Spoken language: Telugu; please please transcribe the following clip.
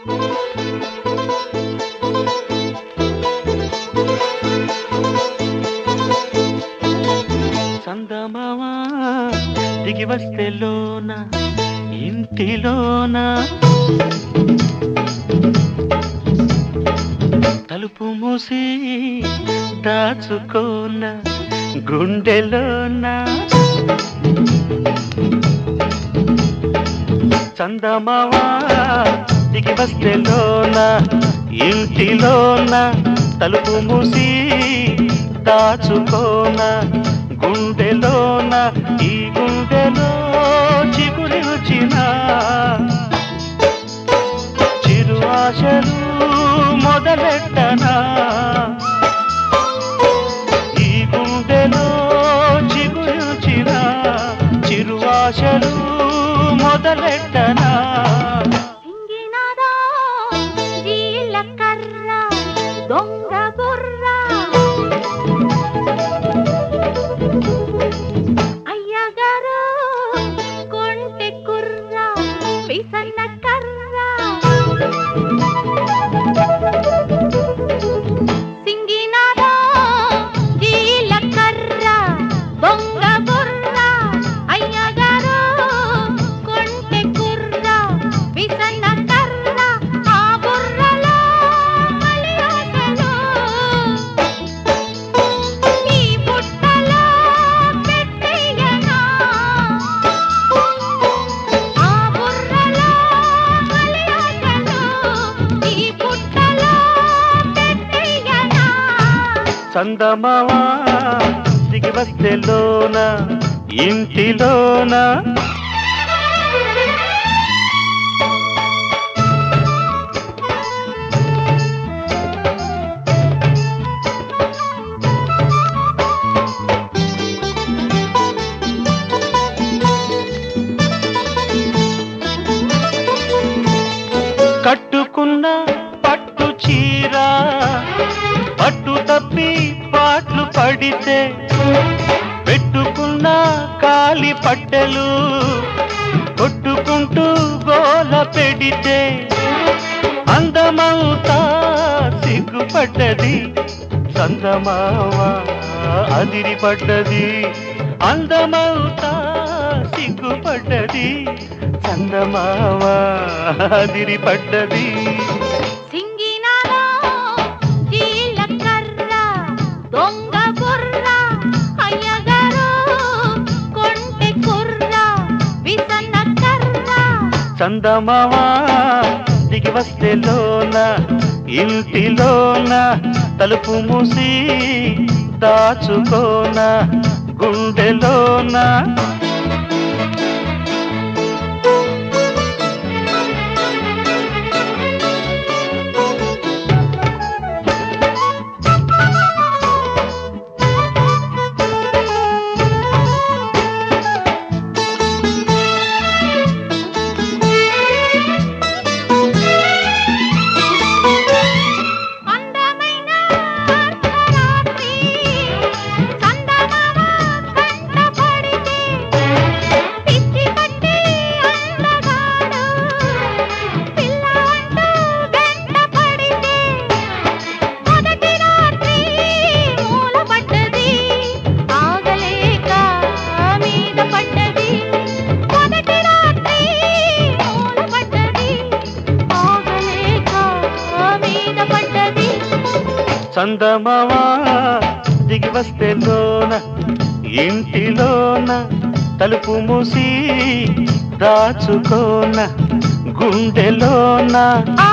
చందమావా దిగి వస్తే లోన ఇంటిలోన తలుపు మూసి దాచుకోన గుండెలోన చందమావా దిగి వస్తే లోన ఇంటిలోన తలుపు మూసి దాచుకోన గుండెలోన ఈ గుండెలో చిగురిచిన చిరు ఆశలు మొదలెట్టనా ఈ గుండెలో చిగురిచిన చిరు ఆశలు మొదలెట్టనా సింగినాదా జీలకర్ర దొంగ బుర్ర అయ్యగారు కొంటె కుర్ర పిసన్న కర్ర సింగినాదా జీలకర్ర దొంగ బుర్ర అయ్యగారు కొంటె కుర్ర పిసన్న కర్ర ఆ బుర్రలో మలియాసలు ఈ బుట్టలో పెట్టేయనా ఆ బుర్రలో మలియాసలు ఈ బుట్టలో పెట్టేయనా చందమావా దిగి వస్తే లోన ఇంటిలోన కట్టుకున్న పట్టు చీర పట్టు తప్పి పాట్లు పడితే పెట్టుకున్న కాలి పట్టెలు కొట్టుకుంటూ గోల పెడితే అందమవుతా సిగ్గుపడ్డది చందమావా అదిరిపడ్డది అందమవుతా సిగ్గుపడ్డది చందమావా అదిరిపడ్డది సింగినాలో జీలకర్ర దొంగ బుర్ర అయ్యగారు కొంటె కుర్ర విసన్న కర్ర చందమావా దిగి వస్తే లోన ఇంటిలోన తలుపు మూసి దాచుకోన గుండెలోన అందమైన అర్ధరాత్రి చందమామ కంట పడితే పిచ్చి పట్టి అందగాడు పిల్ల అంటూ వెంట పడితే మొదటి రాత్రి మూల పడ్డది ఆగలేక మీద పడ్డది మొదటి రాత్రి మూల పడ్డది ఆగలేక మీద పడ్డది చందమావా దిగి వస్తే లోన ఇంటిలోన తలుపు మూసి దాచుకోన గుండెలోన ఆ